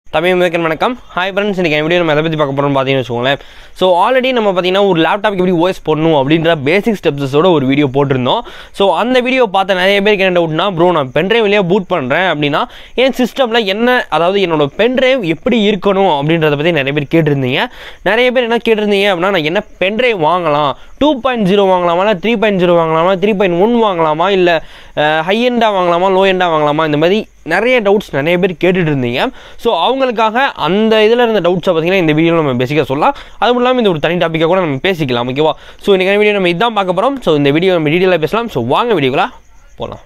தமிழ் மேக்கன் வணக்கம் hi friends இன்றைக்கி video நம்ம எதை பற்றி பார்க்க போகிறோம்னு பார்த்தீங்கன்னு வச்சுக்கோங்களேன் ஸோ ஆல்ரெடி நம்ம பார்த்தீங்கன்னா ஒரு லேப்டாப்க்கு எப்படி ஓஎஸ் போடணும் அப்படின்ற பேசிக் ஸ்டெப்ஸோட ஒரு வீடியோ போட்டிருந்தோம் ஸோ அந்த வீடியோ பார்த்த நிறைய பேருக்கு என்ன டவுட்னா ப்ரோ நான் பென்ட்ரைவ் வழியாக பூட் பண்ணுறேன் அப்படின்னா என் சிஸ்டமில் என்ன அதாவது என்னோட பென்ட்ரைவ் எப்படி இருக்கணும் அப்படின்றத பற்றி நிறைய பேர் கேட்டிருந்தீங்க நிறைய பேர் என்ன கேட்டிருந்தீங்க அப்படின்னா நான் என்ன பென்ட்ரைவ் வாங்கலாம் டூ பாயிண்ட் ஜீரோ வாங்கலாமா இல்லை த்ரீ பாயிண்ட் ஜீரோ வாங்கலாமா த்ரீ பாயிண்ட் ஒன் வாங்கலாமா இல்லை ஹை எண்டாக வாங்கலாமா லோ எண்டாக வாங்கலாமா இந்த மாதிரி நிறைய டவுட்ஸ் நிறைய பேர் கேட்டுட்டு இருந்தீங்க ஸோ அவங்களுக்காக அந்த இதில் இருந்த டவுட்ஸை பார்த்தீங்கன்னா இந்த வீடியோவில் நம்ம பேசிக்க சொல்லலாம் அது மட்டும் இல்லாமல் இந்த ஒரு தனி டாப்பிக்காக கூட நம்ம பேசிக்கலாம் ஓகேவா ஸோ இன்றைக்கான வீடியோ நம்ம இதான் பார்க்க போகிறோம் ஸோ இந்த வீடியோ நம்ம டீட்டெயிலாக பேசலாம் ஸோ வாங்க வீடியோக்குள்ளே போகலாம்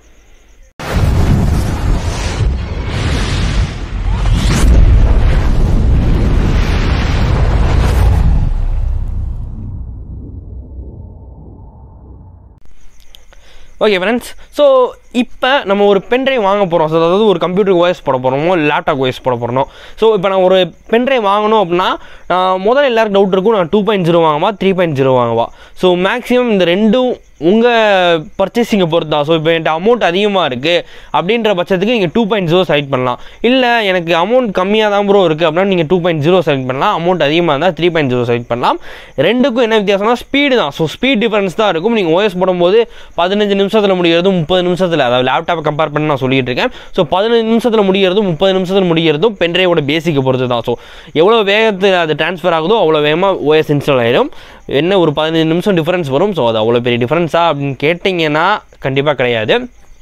ஓகே ஃப்ரெண்ட்ஸ் ஸோ இப்போ நம்ம ஒரு பென்ட்ரைவ் வாங்க போகிறோம் ஸோ அதாவது ஒரு கம்ப்யூட்டர் ஓஎஸ் போட போகிறோமோ லேப்டாப் ஓஎஸ் போட போகிறோம் ஸோ இப்போ நான் ஒரு பென்ட்ரைவ் வாங்கணும் அப்படின்னா நான் முதல்ல எல்லாரும் டவுட் இருக்கும் நான் டூ பாயிண்ட் ஜீரோ வாங்கவா த்ரீ பாயிண்ட் ஜீரோ வாங்கவா ஸோ மேக்ஸிமம் இந்த ரெண்டும் உங்கள் பர்ச்சேசிங்கை பொறுத்து தான் ஸோ இப்போ என்கிட்ட அமௌண்ட் அதிகமாக இருக்குது அப்படின்ற பட்சத்துக்கு நீங்கள் டூ பாயிண்ட் ஜீரோ செலக்ட் பண்ணலாம் இல்லை எனக்கு அமௌண்ட் கம்மியாக தான் ப்ரோ இருக்குது அப்படின்னா நீங்கள் டூ பாயிண்ட் ஜீரோ செலக்ட் பண்ணலாம் அமௌண்ட் அதிகமாக இருந்தால் த்ரீ பாயிண்ட் ஜீரோ செலக்ட் பண்ணலாம் ரெண்டுக்கும் என்ன வித்தியாசம்னா ஸ்பீடு தான் ஸோ ஸ்பீட் டிஃபரன்ஸ் தான் இருக்கும் நீங்கள் ஓஎஸ் போடும்போது பதினஞ்சு நிமிஷத்தில் முடிகிறதும் முப்பது நிமிஷத்தில் அதாவது லேப்டாப்பை கம்பேர் பண்ணி நான் சொல்லிட்டு இருக்கேன் ஸோ பதினஞ்சு நிமிஷத்தில் முடிகிறதும் முப்பது நிமிஷத்தில் முடிகிறதும் பென்ட்ரைவோட பேசிக்கை பொறுத்து தான் ஸோ எவ்வளோ வேகத்தில் அது ட்ரான்ஸ்ஃபர் ஆகுதோ அவ்வளோ வேகமாக ஓஎஸ் இன்ஸ்டால் ஆயிடும் என்ன ஒரு பதினஞ்சு நிமிஷம் டிஃப்ரென்ஸ் வரும் ஸோ அது அவ்வளோ பெரிய டிஃப்ரென்ஸா அப்படின்னு கேட்டிங்கன்னா கண்டிப்பாக கிடையாது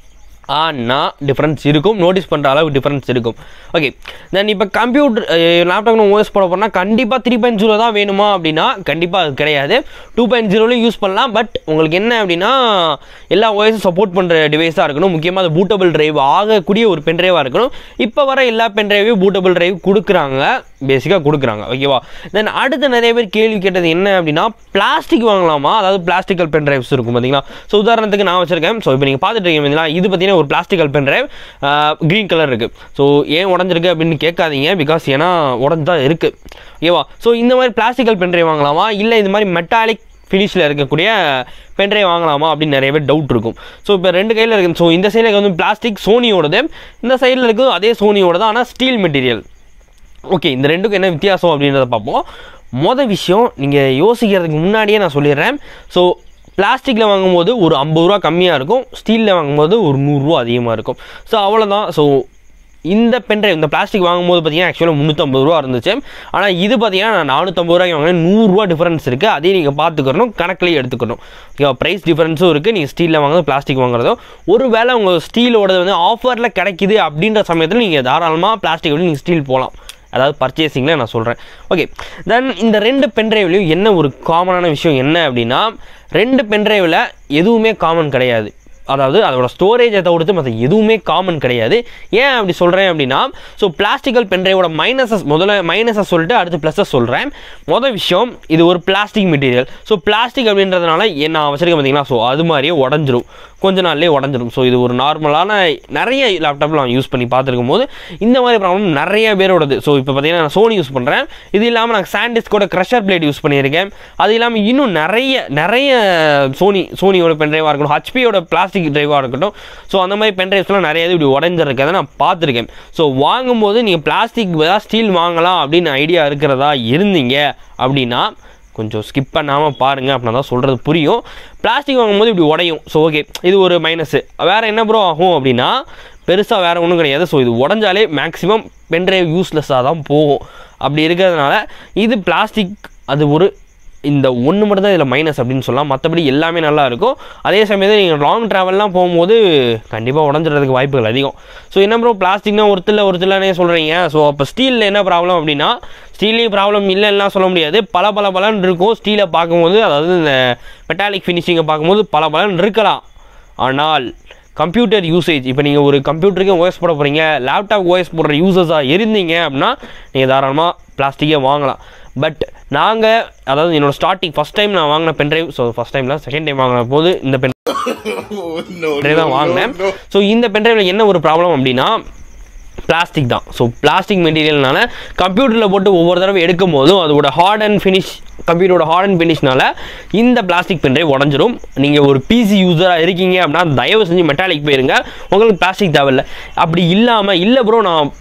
ஆனால் டிஃப்ரென்ஸ் இருக்கும் நோட்டீஸ் பண்ணுற அளவுக்கு டிஃப்ரென்ஸ் இருக்கும் ஓகே தென் இப்போ கம்ப்யூட்டர் லேப்டாப் ஓஎஸ் போட போனால் கண்டிப்பாக த்ரீ பாயிண்ட் ஜீரோ தான் வேணுமா அப்படின்னா கண்டிப்பாக அது கிடையாது டூ பாயிண்ட் ஜீரோலையும் யூஸ் பண்ணலாம் பட் உங்களுக்கு என்ன அப்படின்னா எல்லா ஓஎஸும் சப்போர்ட் பண்ணுற டிவைஸாக இருக்கணும் முக்கியமாக அது பூட்டபிள் டிரைவ் ஆகக்கூடிய ஒரு பென் டிரைவாக இருக்கணும் இப்போ வர எல்லா பென் டிரைவையும் பூட்டபிள் டிரைவ் கொடுக்குறாங்க பேசிக்காக கொடுக்குறாங்க ஓகேவா தென் அடுத்து நிறைய பேர் கேள்வி கேட்டது என்ன அப்படின்னா பிளாஸ்டிக் வாங்கலாமா அதாவது பிளாஸ்டிக்கல் பென் டிரைவ்ஸ் இருக்கும் பார்த்தீங்களா ஸோ உதாரணத்துக்கு நான் வச்சிருக்கேன் ஸோ இப்போ நீங்கள் பார்த்துட்டு இருக்கீங்க பார்த்தீங்களா இது பார்த்தீங்கன்னா ஒரு plastic pen drive green colour இருக்குது ஸோ ஏன் உடஞ்சிருக்கு அப்படின்னு கேட்காதீங்க பிகாஸ் ஏன்னா உடஞ்சு தான் இருக்குது ஓகேவா ஸோ இந்த மாதிரி பிளாஸ்டிக்கல் பென் டிரைவ் வாங்கலாமா இல்லை இந்த மாதிரி மெட்டாலிக் ஃபினிஷில் இருக்கக்கூடிய பென்ட்ரைவ் வாங்கலாமா அப்படின்னு நிறைய பேர் டவுட் இருக்கும் ஸோ இப்போ ரெண்டு கையில் இருக்குது ஸோ இந்த சைடில் வந்து பிளாஸ்டிக் சோனியோடது இந்த சைடில் இருக்குது அதே சோனியோட தான் ஆனால் ஸ்டீல் மெட்டீரியல் ஓகே இந்த ரெண்டுக்கும் என்ன வித்தியாசம் அப்படின்றத பார்ப்போம் மொதல் விஷயம் நீங்கள் யோசிக்கிறதுக்கு முன்னாடியே நான் சொல்லிடுறேன் ஸோ பிளாஸ்டிக்கில் வாங்கும்போது ஒரு ஐம்பது ரூபா கம்மியாக இருக்கும் ஸ்டீலில் வாங்கும்போது ஒரு நூறுரூவா அதிகமாக இருக்கும் ஸோ அவ்வளோதான் ஸோ இந்த பென்ட்ரைவ் இந்த பிளாஸ்டிக் வாங்கும்போது பார்த்தீங்கன்னா ஆக்சுவலாக முந்நூற்றம்பது ரூபா இருந்துச்சு ஆனால் இது பார்த்தீங்கன்னா நான் நானூற்றம்பது ரூபாய்க்கு வாங்கினேன் நூறுரூவா டிஃபரன்ஸ் இருக்குது அதையும் நீங்கள் பார்த்துக்கணும் கணக்கிலேயே எடுத்துக்கணும் ஓகேவா ப்ரைஸ் டிஃபரன்ஸும் இருக்குது நீங்கள் ஸ்டீலில் வாங்குறது பிளாஸ்டிக் வாங்குறதோ ஒரு வேளை உங்கள் ஸ்டீலோடது வந்து ஆஃபரில் கிடைக்குது அப்படின்ற சமயத்தில் நீங்கள் தாராளமாக பிளாஸ்டிக் விட நீங்கள் ஸ்டீல் போகலாம் அதாவது பர்ச்சேசிங்கில் நான் சொல்கிறேன் ஓகே தென் இந்த ரெண்டு பென்ட்ரைவ்லையும் என்ன ஒரு காமனான விஷயம் என்ன அப்படின்னா ரெண்டு பென்ட்ரைவில் எதுவுமே காமன் கிடையாது அதாவது அதோட ஸ்டோரேஜை தவிர்த்து மற்ற எதுவுமே காமன் கிடையாது ஏன் அப்படி சொல்கிறேன் அப்படின்னா ஸோ பிளாஸ்டிக்கல் பென்ட்ரைவோட மைனஸஸ் முதல்ல மைனஸஸ் சொல்லிட்டு அடுத்து ப்ளஸஸ் சொல்கிறேன் மொதல் விஷயம் இது ஒரு பிளாஸ்டிக் மெட்டீரியல் ஸோ பிளாஸ்டிக் அப்படின்றதுனால என்ன வச்சிருக்கேன் பார்த்தீங்களா ஸோ அது மாதிரியே உடஞ்சிரும் கொஞ்ச நாள்லேயே உடஞ்சிரும் ஸோ இது ஒரு நார்மலான நிறைய லேப்டாப்பில் நான் யூஸ் பண்ணி பார்த்துருக்கும் போது இந்த மாதிரி ப்ராப்ளம் நிறைய பேரோடது ஸோ இப்போ பார்த்தீங்கன்னா நான் சோனி யூஸ் பண்ணுறேன் இது இல்லாமல் நான் சாண்டிஸ்கோட க்ரஷர் பிளேட் யூஸ் பண்ணியிருக்கேன் அது இல்லாமல் இன்னும் நிறைய நிறைய சோனி சோனியோட பென்ட்ரைவாக இருக்கட்டும் ஹச்பியோட பிளாஸ்டிக் டிரைவாக இருக்கட்டும் ஸோ அந்த மாதிரி பென்ட்ரைவ்ஸ்லாம் நிறைய இது இப்படி உடஞ்சிருக்கிறத நான் பார்த்துருக்கேன் ஸோ வாங்கும்போது நீங்கள் பிளாஸ்டிக் பதிலாக ஸ்டீல் வாங்கலாம் அப்படின்னு ஐடியா இருக்கிறதா இருந்தீங்க அப்படின்னா கொஞ்சம் ஸ்கிப் பண்ணாமல் பாருங்கள் அப்படின்னா தான் சொல்கிறது புரியும் பிளாஸ்டிக் வாங்கும்போது இப்படி உடையும் ஸோ ஓகே இது ஒரு மைனஸு வேறு என்ன ப்ரோ ஆகும் அப்படின்னா பெருசாக வேறு ஒன்றும் கிடையாது ஸோ இது உடஞ்சாலே மேக்ஸிமம் பென்ட்ரைவ் யூஸ்லெஸ்ஸாக தான் போகும் அப்படி இருக்கிறதுனால இது பிளாஸ்டிக் அது ஒரு இந்த ஒன்று மட்டும் தான் இதில் மைனஸ் அப்படின்னு சொல்லலாம் மற்றபடி எல்லாமே நல்லா இருக்கும் அதே சமயத்தில் நீங்கள் லாங் ட்ராவல்லாம் போகும்போது கண்டிப்பாக உடஞ்சிறதுக்கு வாய்ப்புகள் அதிகம் ஸோ என்ன ப்ரோ பிளாஸ்டிக்னா ஒருத்தில் ஒருத்தலனே சொல்கிறீங்க ஸோ அப்போ ஸ்டீலில் என்ன ப்ராப்ளம் அப்படின்னா ஸ்டீல்லையும் ப்ராப்ளம் இல்லைன்னா சொல்ல முடியாது பல பல பலன் இருக்கும் ஸ்டீலை பார்க்கும்போது அதாவது இந்த மெட்டாலிக் ஃபினிஷிங்கை பார்க்கும்போது பல பலன் இருக்கலாம் ஆனால் கம்ப்யூட்டர் யூசேஜ் இப்போ நீங்கள் ஒரு கம்ப்யூட்டருக்கு ஓஎஸ் போட போகிறீங்க லேப்டாப் ஓஎஸ் போடுற யூசர்ஸாக இருந்தீங்க அப்படின்னா நீங்கள் தாராளமாக பிளாஸ்டிக்கே வாங்கலாம் பட் நாங்கள் அதாவது என்னோட ஸ்டார்டிங் ஃபஸ்ட் டைம் நான் வாங்கின பென்ட்ரைவ் ஸோ ஃபஸ்ட் டைமில் செகண்ட் டைம் வாங்கின போது இந்த பென் பென்ட்ரைவ் தான் வாங்கினேன் ஸோ இந்த பென்ட்ரைவில் என்ன ஒரு ப்ராப்ளம் அப்படின்னா பிளாஸ்டிக் தான் ஸோ பிளாஸ்டிக் மெட்டீரியல்னால கம்ப்யூட்டரில் போட்டு ஒவ்வொரு தடவை எடுக்கும் போதும் அதோட ஹார்ட் அண்ட் ஃபினிஷ் கம்ப்யூட்டரோட ஹார்ட் அண்ட் ஃபினிஷ்னால இந்த பிளாஸ்டிக் பென்ட்ரைவ் உடஞ்சிரும் நீங்கள் ஒரு பிசி யூஸராக இருக்கீங்க அப்படின்னா தயவு செஞ்சு மெட்டாலிக் போயிருங்க உங்களுக்கு பிளாஸ்டிக் தேவையில்லை அப்படி இல்லாமல் இல்லை ப்ரோ நான்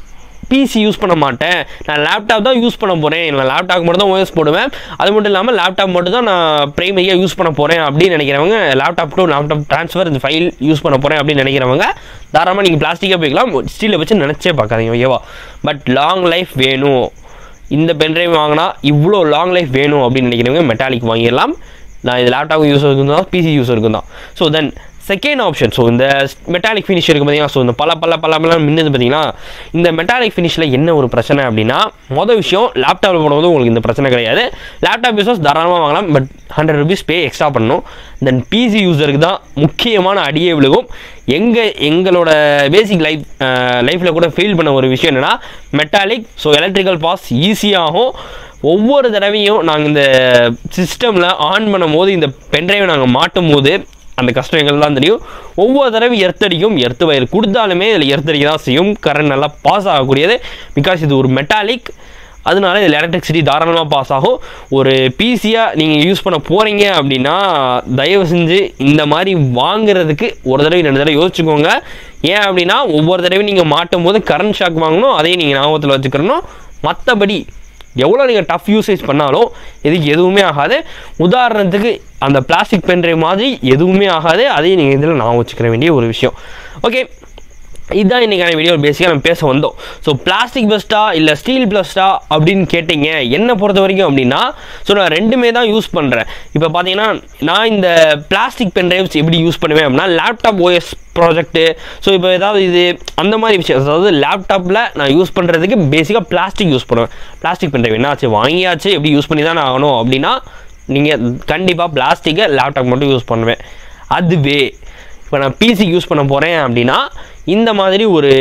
பிசி யூஸ் பண்ண மாட்டேன் நான் லேப்டாப் தான் யூஸ் பண்ண போகிறேன் நான் லேப்டாப் மட்டும் தான் ஓஎஸ் போடுவேன் அது மட்டும் இல்லாமல் லேப்டாப் மட்டும் தான் நான் ப்ரைமரியாக யூஸ் பண்ண போகிறேன் அப்படின்னு நினைக்கிறவங்க லேப்டாப் டு லேப்டாப் ட்ரான்ஸ்ஃபர் இந்த ஃபைல் யூஸ் பண்ண போகிறேன் அப்படின்னு நினைக்கிறவங்க தாராளமாக நீங்கள் பிளாஸ்டிக்காக போய்க்கலாம் ஸ்டீலை வச்சு நினச்சே பார்க்காதீங்க ஓகேவா பட் லாங் லைஃப் வேணும் இந்த பென்ட்ரைவ் வாங்கினா இவ்வளோ லாங் லைஃப் வேணும் அப்படின்னு நினைக்கிறவங்க மெட்டாலிக் வாங்கிடலாம் நான் இது லேப்டாப் யூஸ் இருக்கும் தான் பிசி யூஸ் இருக்கும் தான் so then second option so இந்த மெட்டாலிக் ஃபினிஷ் இருக்குது பார்த்தீங்கன்னா ஸோ இந்த பல பல பல பல மின்னது பார்த்தீங்கன்னா இந்த மெட்டாலிக் ஃபினிஷில் என்ன ஒரு பிரச்சனை அப்படின்னா மொதல் விஷயம் லேப்டாப்பில் போடும்போது உங்களுக்கு இந்த பிரச்சனை கிடையாது லேப்டாப் யூசர்ஸ் தாராளமாக வாங்கலாம் but hundred rupees pay extra பண்ணணும் தென் பிசி யூசருக்கு தான் முக்கியமான அடியே விழுகும் எங்கள் எங்களோட பேசிக் லைஃப் லைஃப்பில் கூட ஃபீல் பண்ண ஒரு விஷயம் என்னென்னா மெட்டாலிக் ஸோ எலக்ட்ரிக்கல் பாஸ் ஈஸியாகும் ஒவ்வொரு தடவையும் நாங்கள் இந்த சிஸ்டமில் ஆன் பண்ணும் போது இந்த பென்ட்ரைவை நாங்கள் மாட்டும் போது அந்த கஷ்டங்கள் தான் தெரியும் ஒவ்வொரு தடவை எர்த்தடிக்கும் எர்த்து வயர் கொடுத்தாலுமே இதில் எர்த்தடிக்க தான் செய்யும் கரண்ட் நல்லா பாஸ் ஆகக்கூடியது பிகாஸ் இது ஒரு மெட்டாலிக் அதனால இதில் எலக்ட்ரிசிட்டி தாராளமாக பாஸ் ஆகும் ஒரு பிசியாக நீங்கள் யூஸ் பண்ண போகிறீங்க அப்படின்னா தயவு செஞ்சு இந்த மாதிரி வாங்குறதுக்கு ஒரு தடவை ரெண்டு தடவை யோசிச்சுக்கோங்க ஏன் அப்படின்னா ஒவ்வொரு தடவையும் நீங்கள் மாட்டும் போது கரண்ட் ஷாக் வாங்கணும் அதையும் நீங்கள் ஞாபகத்தில் வச்சுக்கிறணும் மற்றபடி எவ்வளோ நீங்கள் டஃப் யூசேஜ் பண்ணாலும் இதுக்கு எதுவுமே ஆகாது உதாரணத்துக்கு அந்த பிளாஸ்டிக் பென்ட்ரைவ் மாதிரி எதுவுமே ஆகாது அதையும் நீங்கள் இதில் நான் வச்சுக்கிற வேண்டிய ஒரு விஷயம் ஓகே இதுதான் இன்றைக்கான வீடியோ பேசிக்காக நம்ம பேச வந்தோம் ஸோ பிளாஸ்டிக் பெஸ்ட்டா இல்லை ஸ்டீல் பெஸ்ட்டா அப்படின்னு கேட்டிங்க என்னை பொறுத்த வரைக்கும் அப்படின்னா ஸோ நான் ரெண்டுமே தான் யூஸ் பண்ணுறேன் இப்போ பார்த்தீங்கன்னா நான் இந்த பிளாஸ்டிக் பென்ட்ரைவ்ஸ் எப்படி யூஸ் பண்ணுவேன் அப்படின்னா லேப்டாப் ஓஎஸ் ப்ராஜெக்ட்டு ஸோ இப்போ ஏதாவது இது அந்த மாதிரி விஷயம் அதாவது லேப்டாப்பில் நான் யூஸ் பண்ணுறதுக்கு பேசிக்காக பிளாஸ்டிக் யூஸ் பண்ணுவேன் பிளாஸ்டிக் பென்ட்ரைவ் என்னாச்சு வாங்கியாச்சு எப்படி யூஸ் பண்ணி தான் ஆகணும் அப்படின்னா நீங்கள் கண்டிப்பாக பிளாஸ்டிக்கை லேப்டாப் மட்டும் யூஸ் பண்ணுவேன் அதுவே இப்போ நான் பிசி யூஸ் பண்ண போகிறேன் அப்படின்னா இந்த மாதிரி ஒரு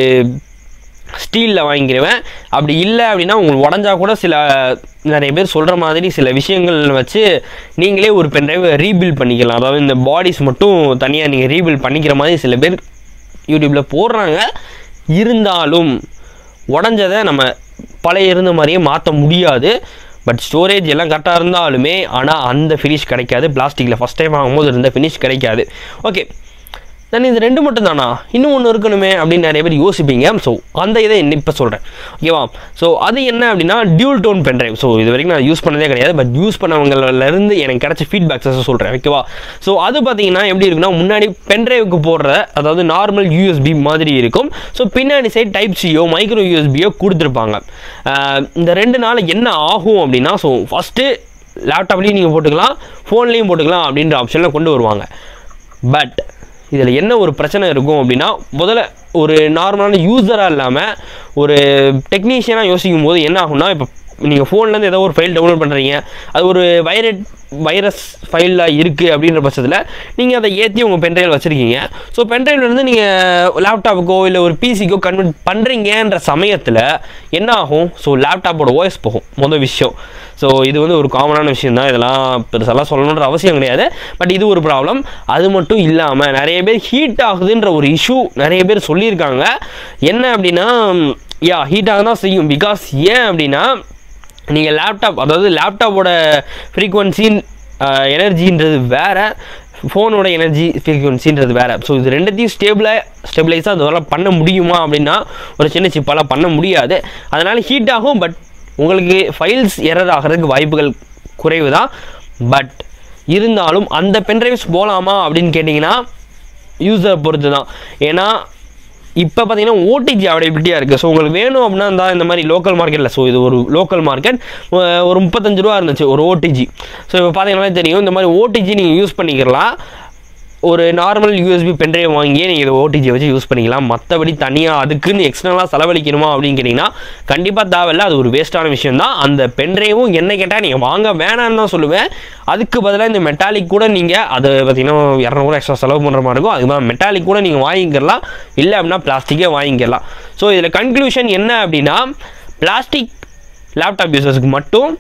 ஸ்டீலில் வாங்கிக்கிடுவேன் அப்படி இல்லை அப்படின்னா உங்களுக்கு உடஞ்சா கூட சில நிறைய பேர் சொல்கிற மாதிரி சில விஷயங்கள் வச்சு நீங்களே ஒரு பென்ட்ரைவ் ரீபில்ட் பண்ணிக்கலாம் அதாவது இந்த பாடிஸ் மட்டும் தனியாக நீங்கள் ரீபில்ட் பண்ணிக்கிற மாதிரி சில பேர் யூடியூப்பில் போடுறாங்க இருந்தாலும் உடஞ்சதை நம்ம பழைய இருந்த மாதிரியே மாற்ற முடியாது பட் ஸ்டோரேஜ் எல்லாம் கரெக்டாக இருந்தாலுமே ஆனால் அந்த ஃபினிஷ் கிடைக்காது பிளாஸ்டிக்கில் ஃபஸ்ட் டைம் வாங்கும்போது இருந்த ஃபினிஷ் கிடைக்காது ஓகே நான் இது ரெண்டு மட்டும் தானா இன்னும் ஒன்று இருக்கணுமே அப்படின்னு நிறைய பேர் யோசிப்பீங்க ஸோ அந்த இதை என்ன இப்போ சொல்கிறேன் ஓகேவா ஸோ அது என்ன அப்படின்னா டியூல் டோன் பென்ட்ரைவ் ஸோ இது வரைக்கும் நான் யூஸ் பண்ணதே கிடையாது பட் யூஸ் பண்ணவங்களிருந்து எனக்கு கிடைச்ச ஃபீட்பேக்ஸை சொல்கிறேன் ஓகேவா ஸோ அது பார்த்தீங்கன்னா எப்படி இருக்குன்னா முன்னாடி பென்ட்ரைவுக்கு போடுற அதாவது நார்மல் யூஎஸ்பி மாதிரி இருக்கும் ஸோ பின்னாடி சைட் டைப் சியோ மைக்ரோ யூஎஸ்பியோ கொடுத்துருப்பாங்க ஆஹ் இந்த ரெண்டு நாள் என்ன ஆகும் அப்படின்னா ஸோ ஃபஸ்ட்டு லேப்டாப்லேயும் நீங்கள் போட்டுக்கலாம் ஃபோன்லேயும் போட்டுக்கலாம் அப்படின்ற ஆப்ஷனில் கொண்டு வருவாங்க பட் இதில் என்ன ஒரு பிரச்சனை இருக்கும் அப்படின்னா முதல்ல ஒரு நார்மலான யூஸராக இல்லாமல் ஒரு டெக்னீஷியனாக யோசிக்கும் போது என்ன ஆகும்னா இப்போ நீங்கள் ஃபோன்லேருந்து ஏதோ ஒரு ஃபைல் டவுன்லோட் பண்ணுறீங்க அது ஒரு வைரட் வைரஸ் ஃபைலில் இருக்குது அப்படின்ற பட்சத்தில் நீங்கள் அதை ஏற்றி உங்கள் பென்ட்ரைவில் வச்சுருக்கீங்க ஸோ பென்ட்ரைவ்லேருந்து நீங்கள் லேப்டாப்புக்கோ இல்லை ஒரு பிசிக்கோ கன்வெர்ட் பண்ணுறீங்கன்ற சமயத்தில் என்ன ஆகும் ஸோ லேப்டாப்போட ஓஎஸ் போகும் மொதல் விஷயம் ஸோ இது வந்து ஒரு காமனான விஷயம் தான் இதெல்லாம் பெருசெல்லாம் சொல்லணுன்ற அவசியம் கிடையாது பட் இது ஒரு ப்ராப்ளம் அது மட்டும் இல்லாமல் நிறைய பேர் ஹீட் ஆகுதுன்ற ஒரு இஷ்யூ நிறைய பேர் சொல்லியிருக்காங்க என்ன அப்படின்னா யா ஹீட் ஆக தான் செய்யும் பிகாஸ் ஏன் அப்படின்னா நீங்கள் லேப்டாப் அதாவது லேப்டாப்போட ஃப்ரீக்குவன்சின் எனர்ஜின்றது வேறு ஃபோனோட எனர்ஜி ஃப்ரீக்குவன்சின்றது வேறு ஸோ இது ரெண்டுத்தையும் ஸ்டேபிளாக ஸ்டெபிளைஸாக அதெல்லாம் பண்ண முடியுமா அப்படின்னா ஒரு சின்ன சிப்பாலாம் பண்ண முடியாது அதனால் ஹீட் ஆகும் பட் உங்களுக்கு ஃபைல்ஸ் எரர் ஆகிறதுக்கு வாய்ப்புகள் குறைவு தான் பட் இருந்தாலும் அந்த பென்ட்ரைவ்ஸ் போகலாமா அப்படின்னு கேட்டிங்கன்னா யூஸரை பொறுத்து தான் ஏன்னா இப்போ பார்த்தீங்கன்னா ஓடிஜி அவைலபிலிட்டியாக இருக்குது ஸோ உங்களுக்கு வேணும் அப்படின்னா இந்த இந்த மாதிரி லோக்கல் மார்க்கெட்டில் ஸோ இது ஒரு லோக்கல் மார்க்கெட் ஒரு முப்பத்தஞ்சு ரூபா இருந்துச்சு ஒரு ஓடிஜி ஸோ இப்போ பார்த்தீங்கன்னா தெரியும் இந்த மாதிரி ஓடிஜி நீங்கள் யூஸ் பண்ணிக்கலாம் ஒரு நார்மல் யூஎஸ்பி பென்ட்ரைவ் வாங்கி நீங்கள் இதை ஓடிஜி வச்சு யூஸ் பண்ணிக்கலாம் மற்றபடி தனியாக அதுக்குன்னு எக்ஸ்டர்னலாக செலவழிக்கணுமா அப்படின்னு கேட்டிங்கன்னா கண்டிப்பாக தேவையில்ல அது ஒரு வேஸ்ட்டான விஷயம் தான் அந்த பென்ட்ரைவும் என்ன கேட்டால் நீங்கள் வாங்க வேணான்னு தான் சொல்லுவேன் அதுக்கு பதிலாக இந்த மெட்டாலிக் கூட நீங்கள் அது பார்த்தீங்கன்னா இரநூறுவா எக்ஸ்ட்ரா செலவு பண்ணுற மாதிரி இருக்கும் அதுக்கு தான் மெட்டாலிக் கூட நீங்கள் வாங்கிக்கலாம் இல்லை அப்படின்னா பிளாஸ்டிக்கே வாங்கிக்கலாம் ஸோ இதில் கன்க்ளூஷன் என்ன அப்படின்னா பிளாஸ்டிக் லேப்டாப் யூசர்ஸ்க்கு மட்டும்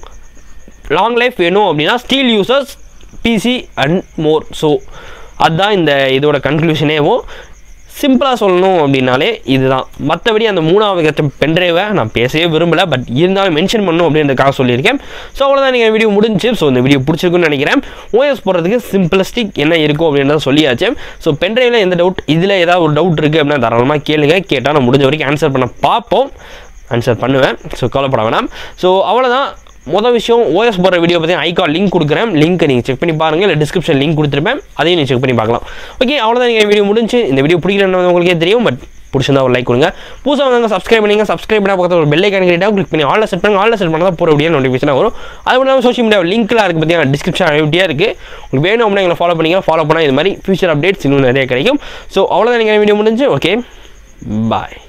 லாங் லைஃப் வேணும் அப்படின்னா steel users PC and more so அதுதான் இந்த இதோட கன்க்ளூஷனேவும் சிம்பிளாக சொல்லணும் அப்படின்னாலே இதுதான் மற்றபடி அந்த மூணாவது கட்ட பென்ட்ரைவை நான் பேசவே விரும்பலை பட் இருந்தாலும் மென்ஷன் பண்ணும் அப்படின்றதுக்காக சொல்லியிருக்கேன் ஸோ அவ்வளோதான் நீங்கள் வீடியோ முடிஞ்சு ஸோ இந்த வீடியோ பிடிச்சிருக்குன்னு நினைக்கிறேன் ஓஎஸ் போடுறதுக்கு சிம்பிளஸ்டிக் என்ன இருக்கும் அப்படின்றத சொல்லியாச்சு ஸோ பென்ட்ரைவில் எந்த டவுட் இதில் ஏதாவது ஒரு டவுட் இருக்குது அப்படின்னா தாராளமாக கேளுங்க கேட்டால் நான் முடிஞ்ச வரைக்கும் ஆன்சர் பண்ண பார்ப்போம் ஆன்சர் பண்ணுவேன் ஸோ கவலைப்பட வேணாம் ஸோ அவ்வளோதான் மொதல் விஷயம் ஓஎஸ் போடுற வீடியோ பற்றி ஐகால் லிங்க் கொடுக்குறேன் லிங்க் நீங்கள் செக் பண்ணி பாருங்கள் இல்லை டிஸ்கிரிப்ஷன் லிங்க் கொடுத்துருப்பேன் அதையும் நீங்கள் செக் பண்ணி பார்க்கலாம் ஓகே அவ்வளோதான் நீங்கள் வீடியோ முடிஞ்சு இந்த வீடியோ பிடிக்கலன்னு உங்களுக்கே தெரியும் பட் பிடிச்சிருந்தா ஒரு லைக் கொடுங்க புதுசாக வந்து சப்ஸ்கிரைப் பண்ணிங்க சப்ஸ்கிரைப் பண்ணால் பக்கத்தில் ஒரு பெல் ஐக்கான் கிரியேட்டாக கிளிக் பண்ணி ஆல்ல செட் பண்ணுங்க ஆல்ல செட் பண்ணால் தான் போகிற வீடியோ நோட்டிஃபிகேஷன் வரும் அது மட்டும் இல்லாமல் சோஷியல் மீடியா லிங்க்லாம் இருக்குது பார்த்தீங்கன்னா டிஸ்கிரிப்ஷன் ஐடியாக இருக்குது உங்களுக்கு வேணும் அப்படின்னா எங்களை ஃபாலோ பண்ணிங்க ஃபாலோ பண்ணால் இது மாதிரி ஃபியூச்சர் அப்டேட்ஸ் இன்னும் நிறைய கிடைக்கும் ஸோ அவ்வளோதான் நீங்கள் வீடியோ முடிஞ்சு ஓகே பாய்